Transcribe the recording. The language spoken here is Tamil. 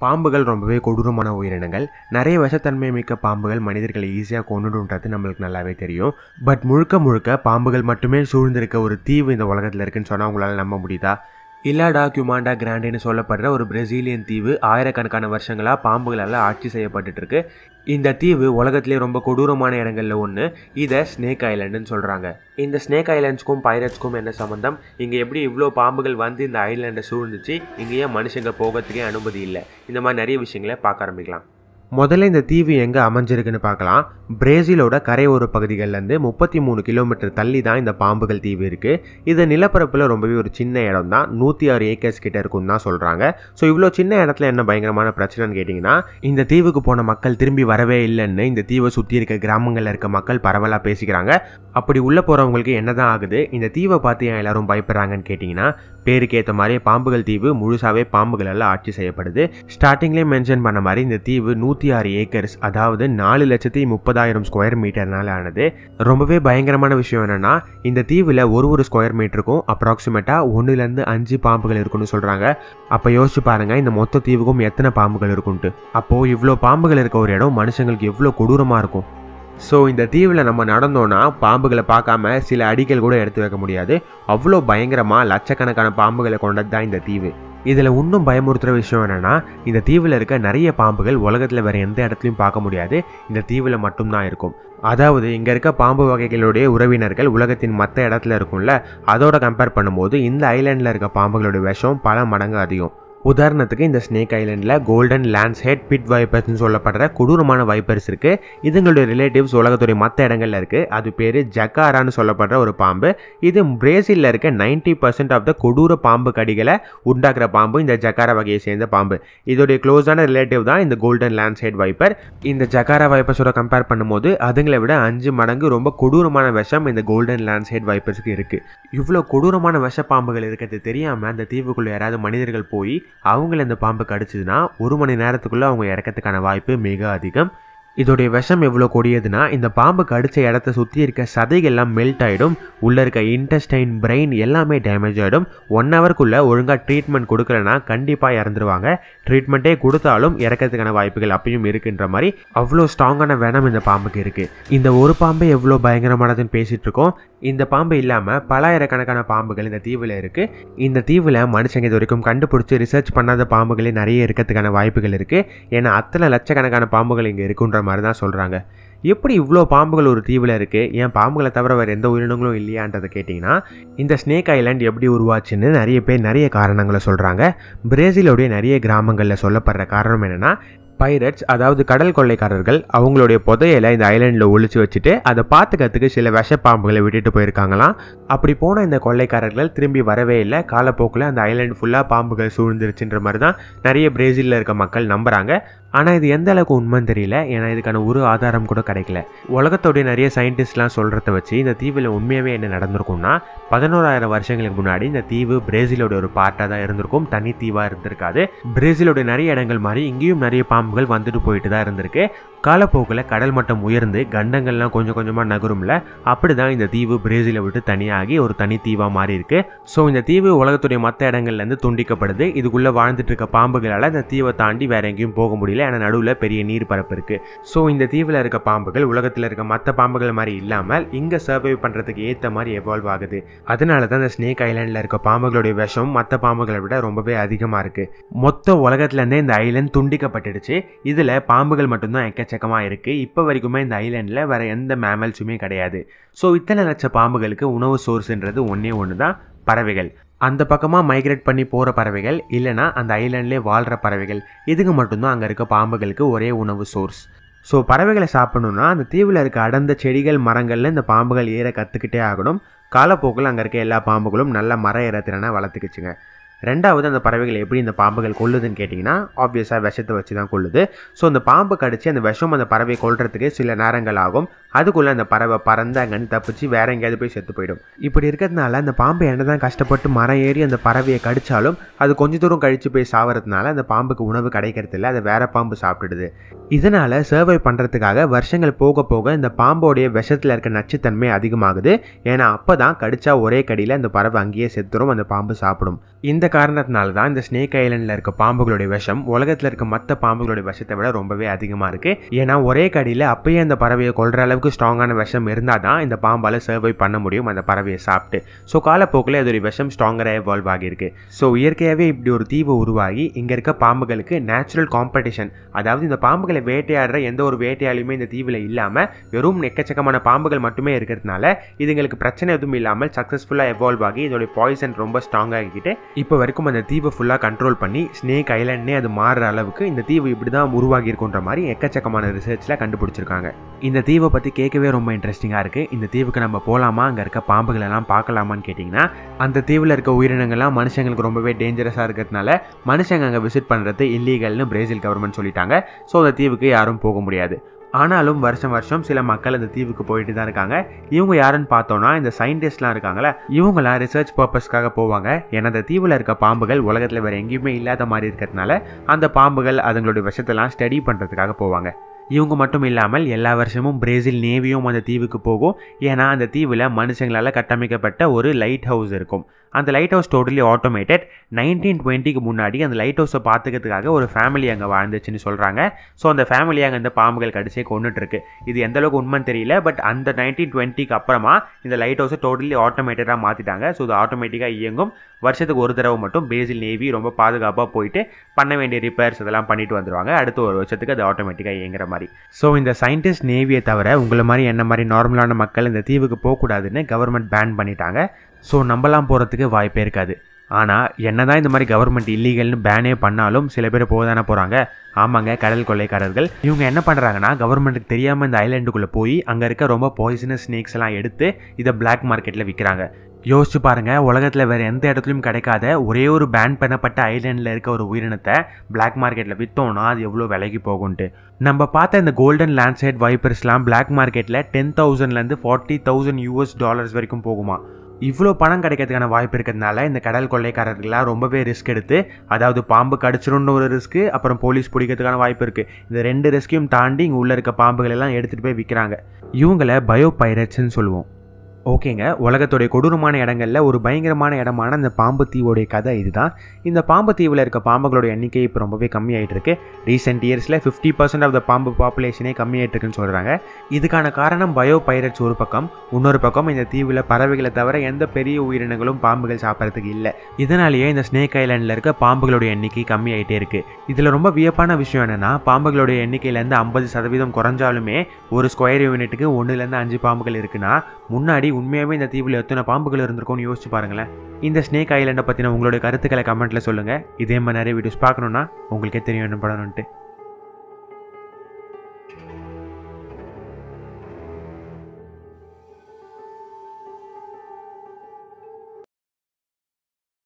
பாம்புகள் ரொம்பவே கொடூரமான உயிரினங்கள் நிறைய விஷத்தன்மை மிக்க பாம்புகள் மனிதர்களை ஈஸியாக கொண்டுடுன்றது நம்மளுக்கு நல்லாவே தெரியும் பட் முழுக்க முழுக்க பாம்புகள் மட்டுமே சூழ்ந்திருக்க ஒரு தீவு இந்த உலகத்தில் இருக்குன்னு சொன்னால் உங்களால் நம்ப முடியுதா இல்லாடா கியூமாண்டா கிராண்டேன்னு சொல்லப்படுற ஒரு பிரசீலியன் தீவு ஆயிரக்கணக்கான வருஷங்களாக பாம்புகளால் ஆட்சி செய்யப்பட்டுட்டு இருக்கு இந்த தீவு உலகத்திலே ரொம்ப கொடூரமான இடங்கள்ல ஒன்று இதை ஸ்னேக் ஐலண்டுன்னு சொல்கிறாங்க இந்த ஸ்னேக் ஐலண்ட்ஸ்க்கும் பைரட்ஸ்க்கும் என்ன சம்மந்தம் இங்கே எப்படி இவ்வளோ பாம்புகள் வந்து இந்த ஐலண்டை சூழ்ந்துச்சு இங்கே ஏன் மனுஷங்க போகிறதுக்கே அனுமதி இல்லை இந்த மாதிரி நிறைய விஷயங்களை பார்க்க ஆரம்பிக்கலாம் முதல்ல இந்த தீவு எங்கே அமைஞ்சிருக்குன்னு பார்க்கலாம் பிரேசிலோட கரையோர பகுதிகள்லேருந்து முப்பத்தி மூணு கிலோமீட்டர் தள்ளி தான் இந்த பாம்புகள் தீவு இருக்குது இது நிலப்பரப்பில் ரொம்பவே ஒரு சின்ன இடம் தான் நூற்றி ஆறு ஏக்கர்ஸ் கிட்ட இருக்குன்னு தான் சொல்கிறாங்க ஸோ இவ்வளோ சின்ன இடத்துல என்ன பயங்கரமான பிரச்சனைன்னு கேட்டிங்கன்னா இந்த தீவுக்கு போன மக்கள் திரும்பி வரவே இல்லைன்னு இந்த தீவை சுற்றி இருக்க கிராமங்களில் இருக்க மக்கள் பரவலாக பேசிக்கிறாங்க அப்படி உள்ளே போகிறவங்களுக்கு என்ன தான் ஆகுது இந்த தீவை பார்த்து ஏன் எல்லாரும் பயப்படுறாங்கன்னு கேட்டிங்கன்னா பேருக்கு ஏற்ற மாதிரி பாம்புகள் தீவு முழுசாவே பாம்புகளால் ஆட்சி செய்யப்படுது ஸ்டார்டிங்லேயே மென்ஷன் பண்ண மாதிரி இந்த தீவு நூற்றி ஆறு ஏக்கர்ஸ் அதாவது நாலு லட்சத்தி முப்பதாயிரம் ஸ்கொயர் மீட்டர்னால ஆனது ரொம்பவே பயங்கரமான விஷயம் என்னன்னா இந்த தீவில் ஒரு ஒரு ஸ்கொயர் மீட்டருக்கும் அப்ராக்சிமேட்டாக ஒன்றுலேருந்து அஞ்சு பாம்புகள் இருக்குன்னு சொல்கிறாங்க அப்போ யோசிச்சு பாருங்க இந்த மொத்த தீவுக்கும் எத்தனை பாம்புகள் இருக்குன்ட்டு அப்போது இவ்வளோ பாம்புகள் இருக்க ஒரு இடம் மனுஷங்களுக்கு எவ்வளோ கொடூரமாக இருக்கும் ஸோ இந்த தீவில் நம்ம நடந்தோன்னா பாம்புகளை பார்க்காம சில அடிகள் கூட எடுத்து வைக்க முடியாது அவ்வளோ பயங்கரமாக லட்சக்கணக்கான பாம்புகளை கொண்டது தான் இந்த தீவு இதில் இன்னும் பயமுறுத்துகிற விஷயம் என்னென்னா இந்த தீவில் இருக்க நிறைய பாம்புகள் உலகத்தில் வேறு எந்த இடத்துலையும் பார்க்க முடியாது இந்த தீவில் மட்டும்தான் இருக்கும் அதாவது இங்கே இருக்க பாம்பு வகைகளுடைய உறவினர்கள் உலகத்தின் மற்ற இடத்துல இருக்கும்ல அதோட கம்பேர் பண்ணும்போது இந்த ஐலாண்டில் இருக்க பாம்புகளோட விஷம் பல மடங்கு அதிகம் உதாரணத்துக்கு இந்த ஸ்னேக் ஐலண்டில் கோல்டன் லேண்ட்ஸ் ஹெட் பிட் வைப்பர்ஸ்னு சொல்லப்படுற கொடூரமான வைப்பர்ஸ் இருக்குது இதுங்களுடைய ரிலேட்டிவ்ஸ் உலகத்துடைய மற்ற இடங்கள்ல இருக்குது அது பேர் ஜக்காரான்னு சொல்லப்படுற ஒரு பாம்பு இது பிரேசிலில் இருக்க நைன்டி பர்சன்ட் ஆஃப் த கொடூர பாம்பு கடிகளை உண்டாக்குற பாம்பு இந்த ஜக்காரா வகையை சேர்ந்த பாம்பு இதோடைய க்ளோஸான ரிலேட்டிவ் தான் இந்த கோல்டன் லேண்ட்ஸ் ஹெட் வைப்பர் இந்த ஜக்காரா வைப்பர்ஸோட கம்பேர் பண்ணும்போது அதுங்களை விட அஞ்சு மடங்கு ரொம்ப கொடூரமான விஷம் இந்த கோல்டன் லேண்ட்ஸ் ஹெட் வைப்பர்ஸுக்கு இருக்குது இவ்வளோ கொடூரமான விஷ பாம்புகள் இருக்கிறது தெரியாமல் அந்த தீவுக்குள்ளே யாராவது மனிதர்கள் போய் அவங்கள இந்த பாம்பு கடிச்சதுன்னா ஒரு மணி நேரத்துக்குள்ளே அவங்க இறக்கிறதுக்கான வாய்ப்பு மிக அதிகம் இதோடைய விஷம் எவ்வளோ கொடியதுன்னா இந்த பாம்பு கடிச்ச இடத்த சுற்றி இருக்க சதைகள்லாம் மெல்ட் ஆகிடும் உள்ளே இருக்க இன்டெஸ்டைன் பிரெயின் எல்லாமே டேமேஜ் ஆகிடும் ஒன் ஹவருக்குள்ளே ஒழுங்காக ட்ரீட்மெண்ட் கொடுக்கலனா கண்டிப்பாக இறந்துருவாங்க ட்ரீட்மெண்ட்டே கொடுத்தாலும் இறக்கிறதுக்கான வாய்ப்புகள் அப்பயும் இருக்குன்ற மாதிரி அவ்வளோ ஸ்ட்ராங்கான வேனம் இந்த பாம்புக்கு இருக்குது இந்த ஒரு பாம்பே எவ்வளோ பயங்கரமானதுன்னு பேசிகிட்டு இருக்கோம் இந்த பாம்பு இல்லாமல் பலாயிரக்கணக்கான பாம்புகள் இந்த தீவில் இருக்குது இந்த தீவில் மனுஷங்க இது வரைக்கும் கண்டுபிடிச்சி ரிசர்ச் பண்ணாத பாம்புகளே நிறைய இருக்கிறதுக்கான வாய்ப்புகள் இருக்குது ஏன்னா அத்தனை லட்சக்கணக்கான பாம்புகள் இங்கே இருக்குன்ற மாதிரி தான் சொல்கிறாங்க எப்படி இவ்வளோ பாம்புகள் ஒரு தீவில் இருக்குது ஏன் பாம்புகளை தவிர வேறு எந்த உயிரினங்களும் இல்லையான்றதை கேட்டிங்கன்னா இந்த ஸ்னேக் ஐலாண்ட் எப்படி உருவாச்சுன்னு நிறைய பேர் நிறைய காரணங்களை சொல்கிறாங்க பிரேசிலோடைய நிறைய கிராமங்களில் சொல்லப்படுற காரணம் என்னென்னா பைரட்ஸ் அதாவது கடல் கொள்ளைக்காரர்கள் அவங்களுடைய புதையலை இந்த ஐலாண்டில் ஒழிச்சு வச்சுட்டு அதை பார்த்துக்கிறதுக்கு சில விஷ பாம்புகளை விட்டுட்டு போயிருக்காங்களாம் அப்படி போன இந்த கொள்ளைக்காரர்கள் திரும்பி வரவே இல்லை காலப்போக்கில் அந்த ஐலாண்டு ஃபுல்லாக பாம்புகள் சூழ்ந்துருச்சுன்ற மாதிரி தான் நிறைய பிரேசிலில் இருக்க மக்கள் நம்புகிறாங்க ஆனால் இது எந்த அளவுக்கு உண்மைன்னு தெரியல ஏன்னா இதுக்கான ஒரு ஆதாரம் கூட கிடைக்கல உலகத்தோடைய நிறைய சயின்டிஸ்ட்லாம் சொல்கிறத வச்சு இந்த தீவில் உண்மையாகவே என்ன நடந்திருக்கும்னா பதினோராயிரம் வருஷங்களுக்கு முன்னாடி இந்த தீவு பிரேசிலோட ஒரு பார்ட்டாக தான் இருந்திருக்கும் தனி தீவாக இருந்திருக்காது பிரேசிலோட நிறைய இடங்கள் மாதிரி இங்கேயும் நிறைய பாம்புகள் வந்துட்டு போயிட்டு தான் இருந்திருக்கு காலப்போக்கில் கடல் மட்டம் உயர்ந்து கண்டங்கள்லாம் கொஞ்சம் கொஞ்சமாக நகரும்ல அப்படி தான் இந்த தீவு பிரேசிலை விட்டு தனியாகி ஒரு தனி தீவாக மாறி இருக்கு ஸோ இந்த தீவு உலகத்துடைய மற்ற இடங்கள்லேருந்து துண்டிக்கப்படுது இதுக்குள்ளே வாழ்ந்துட்டு இருக்க பாம்புகளால் இந்த தீவை தாண்டி வேற எங்கேயும் போக முடியல ஏன்னா நடுவில் பெரிய நீர் பரப்பு இருக்கு ஸோ இந்த தீவில் இருக்க பாம்புகள் உலகத்தில் இருக்க மற்ற பாம்புகள் மாதிரி இல்லாமல் இங்கே சர்வை பண்ணுறதுக்கு ஏற்ற மாதிரி எவால்வ் ஆகுது அதனால தான் இந்த ஸ்னேக் ஐலாண்டில் இருக்க பாம்புகளுடைய விஷம் மற்ற பாம்புகளை விட ரொம்பவே அதிகமாக இருக்கு மொத்த உலகத்துலேருந்தே இந்த ஐலாண்ட் துண்டிக்கப்பட்டுடுச்சு இதில் பாம்புகள் மட்டும்தான் எக்கச்சக்கமாக இருக்குது இப்போ வரைக்குமே இந்த ஐலாண்டில் வேற எந்த மேமல்ஸுமே கிடையாது ஸோ இத்தனை லட்ச பாம்புகளுக்கு உணவு சோர்ஸ்ன்றது ஒன்றே ஒன்று தான் பறவைகள் அந்த பக்கமாக மைக்ரேட் பண்ணி போகிற பறவைகள் இல்லைனா அந்த ஐலாண்ட்லேயே வாழ்கிற பறவைகள் இதுக்கு மட்டும்தான் அங்கே இருக்க பாம்புகளுக்கு ஒரே உணவு சோர்ஸ் ஸோ பறவைகளை சாப்பிடணுன்னா அந்த தீவில் இருக்க அடர்ந்த செடிகள் மரங்களில் இந்த பாம்புகள் ஏற கற்றுக்கிட்டே ஆகணும் காலப்போக்கில் அங்கே இருக்க எல்லா பாம்புகளும் நல்ல மர ஏற திறனை வளர்த்துக்குச்சுங்க ரெண்டாவது அந்த பறவைகள் எப்படி இந்த பாம்புகள் கொல்லுதுன்னு கேட்டிங்கன்னா ஆப்வியஸாக விஷத்தை வச்சு தான் கொல்லுது ஸோ அந்த பாம்பு கடிச்சு அந்த விஷம் அந்த பறவை கொல்றதுக்கு சில நேரங்கள் ஆகும் அதுக்குள்ளே அந்த பறவை பறந்து அங்கன்னு தப்பிச்சு வேற எங்கேயாவது போய் செத்து போயிடும் இப்படி இருக்கிறதுனால அந்த பாம்பு என்ன தான் கஷ்டப்பட்டு மரம் ஏறி அந்த பறவையை கடிச்சாலும் அது கொஞ்ச தூரம் கழிச்சு போய் சாவறதுனால அந்த பாம்புக்கு உணவு கிடைக்கிறது இல்லை அதை வேற பாம்பு சாப்பிட்டுடுது இதனால சர்வை பண்ணுறதுக்காக வருஷங்கள் போக போக இந்த பாம்போடைய விஷத்தில் இருக்க நச்சுத்தன்மை அதிகமாகுது ஏன்னா அப்போ தான் கடிச்சா ஒரே கடியில் அந்த பறவை அங்கேயே செத்துரும் அந்த பாம்பு சாப்பிடும் இந்த காரணத்தினால தான் இந்த ஸ்னேக் ஐலண்டில் இருக்க பாம்புகளுடைய விஷம் உலகத்தில் இருக்க மற்ற பாம்புகளுடைய விஷத்தை விட ரொம்பவே அதிகமாக இருக்குது ஏன்னா ஒரே கடியில் அப்பயே அந்த பறவையை கொல்ற அளவுக்கு ஸ்ட்ராங்கான விஷம் இருந்தால் தான் இந்த பாம்பால் சர்வை பண்ண முடியும் அந்த பறவையை சாப்பிட்டு ஸோ காலப்போக்கில் அதோடைய விஷம் ஸ்ட்ராங்கராக எவால்வ் ஆகியிருக்கு ஸோ இயற்கையாகவே இப்படி ஒரு தீவு உருவாகி இங்கே இருக்க பாம்புகளுக்கு நேச்சுரல் காம்படிஷன் அதாவது இந்த பாம்புகளை வேட்டையாடுற எந்த ஒரு வேட்டையாலையுமே இந்த தீவில் இல்லாமல் வெறும் எக்கச்சக்கமான பாம்புகள் மட்டுமே இருக்கிறதுனால இதுங்களுக்கு பிரச்சனை எதுவும் இல்லாமல் சக்ஸஸ்ஃபுல்லாக எவால்வ் ஆகி இதோடைய பாய்சன் ரொம்ப ஸ்ட்ராங் ஆகிக்கிட்டு இப்போ வரைக்கும் அந்த தீவை ஃபுல்லாக கண்ட்ரோல் பண்ணி ஸ்னேக் ஐலண்ட்னே அது மாறுற அளவுக்கு இந்த தீவு இப்படி தான் உருவாகி இருக்குன்ற மாதிரி எக்கச்சக்கமான ரிசர்ச்சில் கண்டுபிடிச்சிருக்காங்க இந்த தீவை பற்றி கேட்கவே ரொம்ப இன்ட்ரெஸ்டிங்காக இருக்குது இந்த தீவுக்கு நம்ம போகலாமா அங்கே இருக்க பாம்புகள் எல்லாம் பார்க்கலாமான்னு கேட்டிங்கன்னா அந்த தீவில் இருக்க உயிரினங்கள்லாம் மனுஷங்களுக்கு ரொம்பவே டேஞ்சரஸாக இருக்கிறதுனால மனுஷங்க அங்கே விசிட் பண்ணுறது இல்லீகல்னு பிரேசில் கவர்மெண்ட் சொல்லிட்டாங்க ஸோ அந்த தீவுக்கு யாரும் போக முடியாது ஆனாலும் வருஷம் வருஷம் சில மக்கள் அந்த தீவுக்கு போயிட்டு தான் இருக்காங்க இவங்க யாருன்னு பார்த்தோன்னா இந்த சயின்டிஸ்ட்லாம் இருக்காங்களே இவங்களாம் ரிசர்ச் பர்பஸ்க்காக போவாங்க ஏன்னா அந்த தீவில் இருக்க பாம்புகள் உலகத்தில் வேறு எங்கேயுமே இல்லாத மாதிரி இருக்கிறதுனால அந்த பாம்புகள் அதுங்களுடைய விஷத்தெல்லாம் ஸ்டடி பண்ணுறதுக்காக போவாங்க இவங்க மட்டும் இல்லாமல் எல்லா வருஷமும் பிரேசில் நேவியும் அந்த தீவுக்கு போகும் ஏன்னா அந்த தீவில் மனுஷங்களால் கட்டமைக்கப்பட்ட ஒரு லைட் ஹவுஸ் இருக்கும் அந்த lighthouse totally automated nineteen டுவெண்ட்டிக்கு முன்னாடி அந்த லைட் ஹவுஸை பார்த்துக்கிறதுக்காக ஒரு ஃபேமிலி அங்கே வாழ்ந்துச்சுன்னு சொல்கிறாங்க ஸோ அந்த ஃபேமிலி அங்கே இந்த பாம்புகள் கடிச்சே கொண்டுட்டுருக்கு இது எந்த அளவுக்கு உண்மைன்னு தெரியல பட் அந்த நைன்டீன் டுவெண்ட்டிக்கு அப்புறமா இந்த லைட் ஹவுஸை டோட்டலி ஆட்டோமேட்டடாக மாற்றிட்டாங்க ஸோ இது ஆட்டோமேட்டிக்காக இயங்கும் வருஷத்துக்கு ஒரு தடவை மட்டும் பிரேசில் நேவி ரொம்ப பாதுகாப்பாக போயிட்டு பண்ண வேண்டிய ரிப்பேர்ஸ் இதெல்லாம் பண்ணிட்டு வந்துடுவாங்க அடுத்த ஒரு வருஷத்துக்கு அது ஆட்டோமேட்டிக்காக இயங்குற மாதிரி ஸோ இந்த சயின்டிஸ்ட் நேவியை தவிர உங்களை மாதிரி என்ன மாதிரி நார்மலான மக்கள் இந்த தீவுக்கு போகக்கூடாதுன்னு கவர்மெண்ட் பேன் பண்ணிட்டாங்க ஸோ நம்பலாம் போகிறதுக்கு வாய்ப்பே இருக்காது ஆனால் என்னதான் இந்த மாதிரி கவர்மெண்ட் இல்லீகல்னு பேனே பண்ணாலும் சில பேர் போக தானே போகிறாங்க ஆமாங்க கடல் கொள்ளைக்காரர்கள் இவங்க என்ன பண்ணுறாங்கன்னா கவர்மெண்ட்டுக்கு தெரியாமல் இந்த ஐலாண்டுக்குள்ளே போய் அங்கே இருக்க ரொம்ப பாய்சனஸ் ஸ்னேக்ஸ் எல்லாம் எடுத்து இதை பிளாக் மார்க்கெட்டில் விற்கிறாங்க யோசிச்சு பாருங்க உலகத்தில் வேறு எந்த இடத்துலையும் கிடைக்காத ஒரே ஒரு பேன் பண்ணப்பட்ட ஐலாண்டில் இருக்க ஒரு உயிரினத்தை பிளாக் மார்க்கெட்டில் விற்றோன்னா அது எவ்வளோ விலைக்கு போகும்ட்டு நம்ம பார்த்த இந்த கோல்டன் லேண்ட்சைட் வைப்பர்ஸ்லாம் பிளாக் மார்க்கெட்டில் டென் தௌசண்ட்லேருந்து ஃபார்ட்டி தௌசண்ட் யூஎஸ் டாலர்ஸ் வரைக்கும் போகுமா இவ்வளோ பணம் கிடைக்கிறதுக்கான வாய்ப்பு இருக்கிறதுனால இந்த கடல் கொள்ளைக்காரர்கள்லாம் ரொம்பவே ரிஸ்க் எடுத்து அதாவது பாம்பு கடிச்சிரும்னு ஒரு ரிஸ்க்கு அப்புறம் போலீஸ் பிடிக்கிறதுக்கான வாய்ப்பு இருக்குது இந்த ரெண்டு ரிஸ்க்கையும் தாண்டி இங்கே உள்ளே இருக்க பாம்புகள் எல்லாம் எடுத்துகிட்டு போய் விற்கிறாங்க இவங்கள பயோ பைரட்ஸ்ன்னு சொல்லுவோம் ஓகேங்க உலகத்துடைய கொடூரமான இடங்கள்ல ஒரு பயங்கரமான இடமான இந்த பாம்பு தீவோடைய கதை இதுதான் இந்த பாம்பு தீவில் இருக்க பாம்புகளோட எண்ணிக்கை இப்போ ரொம்பவே கம்மியாயிட்டு இருக்கு ரீசெண்ட் இயர்ஸில் ஃபிஃப்டி பர்சன்ட் ஆஃப் த பாம்பு பாப்புலேஷனே கம்மியாயிட்டு இருக்குன்னு சொல்கிறாங்க இதுக்கான காரணம் பயோ பைரட்ஸ் ஒரு பக்கம் இன்னொரு பக்கம் இந்த தீவில் பறவைகளை தவிர எந்த பெரிய உயிரினங்களும் பாம்புகள் சாப்பிட்றதுக்கு இல்லை இதனாலேயே இந்த ஸ்னேக் ஐலாண்டில் இருக்க பாம்புகளோட எண்ணிக்கை கம்மியாயிட்டே இருக்கு இதில் ரொம்ப வியப்பான விஷயம் என்னன்னா பாம்புகளோட எண்ணிக்கையிலேருந்து ஐம்பது சதவீதம் குறைஞ்சாலுமே ஒரு ஸ்கொயர் யூனிட்டுக்கு ஒன்றுலேருந்து அஞ்சு பாம்புகள் இருக்குன்னா முன்னாடி உண்மையாகவே இந்த தீவில் எத்தனை பாம்புகள் இருந்திருக்கும்னு யோசிச்சு பாருங்களேன் இந்த ஸ்னேக் ஐலாண்டை பற்றின உங்களுடைய கருத்துக்களை கமெண்ட்டில் சொல்லுங்கள் இதே மாதிரி நிறைய வீடியோஸ் பார்க்கணுன்னா உங்களுக்கே தெரியும் என்ன படணுன்ட்டு